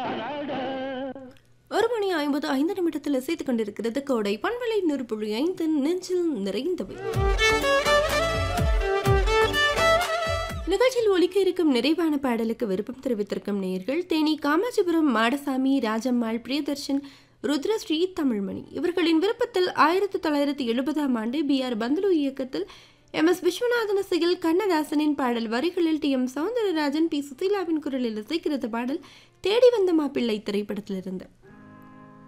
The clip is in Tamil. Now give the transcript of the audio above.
ஒரு மணி ஐம்பது ஐந்து நிமிடத்தில் இசைத்துக் கொண்டிருக்கிறது கோடை பண்பலை நூறு புள்ளி ஐந்து நெஞ்சில் நிறைந்தவை நிகழ்ச்சியில் ஒலிக்க இருக்கும் நிறைவான பாடலுக்கு விருப்பம் தெரிவித்திருக்கும் நேயர்கள் தேனி காமாட்சிபுரம் மாடசாமி ராஜம்மாள் பிரியதர்ஷன் ருத்ரஸ்ரீ தமிழ்மணி இவர்களின் விருப்பத்தில் ஆயிரத்தி தொள்ளாயிரத்தி எழுபதாம் ஆண்டு பி ஆர் பந்துலு இயக்கத்தில் எம் எஸ் விஸ்வநாதன் இசையில் கண்ணதாசனின் பாடல் வரிகளில் டி எம் சௌந்தரராஜன் பி சுசீலாவின் குரலில் இசைக்கிறது பாடல் தேடி வந்த மாப்பிள்ளை திரைப்படத்திலிருந்து